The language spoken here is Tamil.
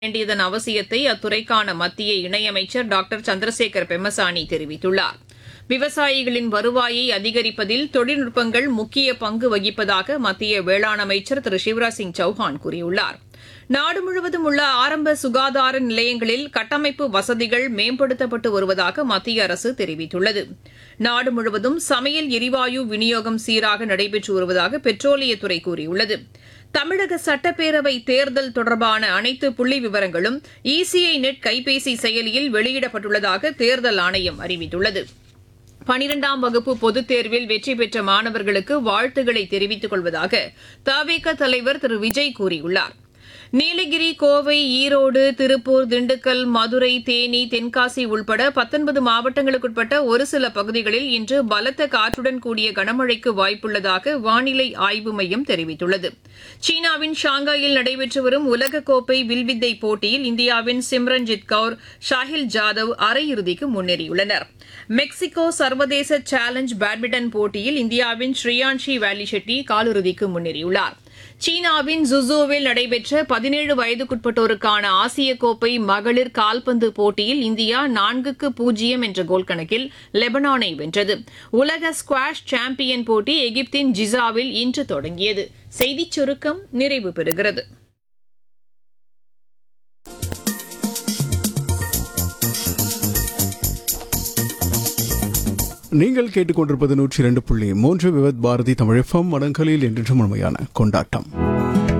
வேண்டியதன் அவசியத்தை அத்துறைக்கான மத்திய இணையமைச்சர் டாக்டர் சந்திரசேகர் பெம்மசானி தெரிவித்துள்ளார் விவசாயிகளின் வருவாயை அதிகரிப்பதில் தொழில்நுட்பங்கள் முக்கிய பங்கு வகிப்பதாக மத்திய வேளாண் அமைச்சர் திரு சிவராஜ் சிங் சௌஹான் கூறியுள்ளார் நாடு முழுவதும் உள்ள ஆரம்ப சுகாதார நிலையங்களில் கட்டமைப்பு வசதிகள் மேம்படுத்தப்பட்டு வருவதாக மத்திய அரசு தெரிவித்துள்ளது நாடு முழுவதும் சமையல் எரிவாயு விநியோகம் சீராக நடைபெற்று வருவதாக பெட்ரோலியத்துறை கூறியுள்ளது தமிழக சட்டப்பேரவை தேர்தல் தொடர்பான அனைத்து புள்ளி விவரங்களும் இசிஐ நெட் கைபேசி செயலியில் வெளியிடப்பட்டுள்ளதாக தேர்தல் ஆணையம் அறிவித்துள்ளது பனிரெண்டாம் வகுப்பு பொதுத் தேர்வில் வெற்றி பெற்ற மாணவர்களுக்கு வாழ்த்துக்களை தெரிவித்துக் கொள்வதாக தவிக தலைவர் திரு விஜய் கூறியுள்ளார் நீலகிரி கோவை ஈரோடு திருப்பூர் திண்டுக்கல் மதுரை தேனி தென்காசி உள்பட பத்தொன்பது மாவட்டங்களுக்குட்பட்ட ஒரு சில பகுதிகளில் இன்று பலத்த காற்றுடன் கூடிய கனமழைக்கு வாய்ப்புள்ளதாக வானிலை ஆய்வு மையம் தெரிவித்துள்ளது சீனாவின் ஷாங்காயில் நடைபெற்று வரும் உலகக்கோப்பை வில்வித்தை போட்டியில் இந்தியாவின் சிம்ரன்ஜித் கவுர் ஷாஹில் ஜாதவ் அரையிறுதிக்கு முன்னேறியுள்ளனர் மெக்சிகோ சர்வதேச சேலஞ்ச் பேட்மிண்டன் போட்டியில் இந்தியாவின் ஸ்ரீயான்ஷி வேலி ஷெட்டி காலிறுதிக்கு முன்னேறியுள்ளார் சீனாவின் ஜுசூவில் நடைபெற்ற பதினேழு வயதுக்குட்பட்டோருக்கான ஆசிய கோப்பை மகளிர் கால்பந்து போட்டியில் இந்தியா நான்குக்கு பூஜ்ஜியம் என்ற கோல் கணக்கில் லெபனானை வென்றது உலக ஸ்குவாஷ் சாம்பியன் போட்டி எகிப்தின் ஜிசாவில் இன்று தொடங்கியது செய்திச் சுருக்கம் நிறைவு பெறுகிறது நீங்கள் கேட்டுக்கொண்டிருப்பது நூற்றி இரண்டு புள்ளி மூன்று விவத் பாரதி தமிழ் எஃப்எம் வடங்கலில் என்று முழுமையான கொண்டாட்டம்